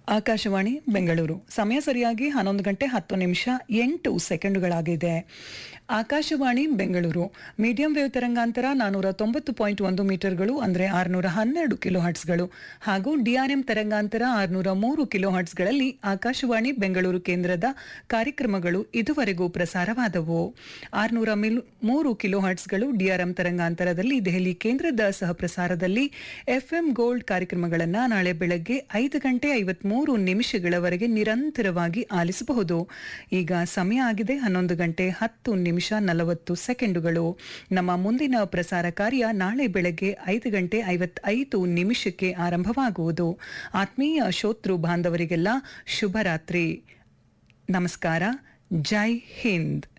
ಆಕಾಶವಾಣಿ ಬೆಂಗಳೂರು ಸಮಯ ಸರಿಯಾಗಿ ಹನ್ನೊಂದು ಗಂಟೆ ಹತ್ತು ನಿಮಿಷ ಎಂಟು ಸೆಕೆಂಡುಗಳಾಗಿದೆ ಆಕಾಶವಾಣಿ ಬೆಂಗಳೂರು ಮೀಡಿಯಂ ವೇವ್ ತರಂಗಾಂತರ ನಾನೂರ ತೊಂಬತ್ತು ಪಾಯಿಂಟ್ ಒಂದು ಮೀಟರ್ಗಳು ಅಂದರೆ ಆರುನೂರ ಹನ್ನೆರಡು ಕಿಲೋ ಹರ್ಟ್ಸ್ಗಳು ಹಾಗೂ ಡಿಆರ್ಎಂ ತರಂಗಾಂತರ ಆರುನೂರ ಮೂರು ಕಿಲೋ ಹರ್ಟ್ಸ್ಗಳಲ್ಲಿ ಆಕಾಶವಾಣಿ ಬೆಂಗಳೂರು ಕೇಂದ್ರದ ಕಾರ್ಯಕ್ರಮಗಳು ಇದುವರೆಗೂ ಪ್ರಸಾರವಾದವು ಆರುನೂರ ಮಿಲ್ ಮೂರು ಕಿಲೋ ಹರ್ಟ್ಸ್ಗಳು ಡಿಆರ್ಎಂ ತರಂಗಾಂತರದಲ್ಲಿ ದೆಹಲಿ ಕೇಂದ್ರದ ಸಹಪ್ರಸಾರದಲ್ಲಿ ಎಫ್ಎಂ ಗೋಲ್ಡ್ ಕಾರ್ಯಕ್ರಮಗಳನ್ನು ನಾಳೆ ಬೆಳಗ್ಗೆ ಐದು ಗಂಟೆ ಐವತ್ಮೂರು ನಿಮಿಷಗಳವರೆಗೆ ನಿರಂತರವಾಗಿ ಆಲಿಸಬಹುದು ಈಗ ಸಮಯ ಆಗಿದೆ ಹನ್ನೊಂದು ಗಂಟೆ ಹತ್ತು ನಿಮಿಷ ನಲವತ್ತು ಸೆಕೆಂಡುಗಳು ನಮ್ಮ ಮುಂದಿನ ಪ್ರಸಾರ ಕಾರ್ಯ ನಾಳೆ ಬೆಳಗ್ಗೆ ಐದು ಗಂಟೆ ಐವತ್ತೈದು ನಿಮಿಷಕ್ಕೆ ಆರಂಭವಾಗುವುದು ಆತ್ಮೀಯ ಶೋತೃ ಬಾಂಧವರಿಗೆಲ್ಲ ಶುಭರಾತ್ರಿ ನಮಸ್ಕಾರ ಜೈ ಹಿಂದ್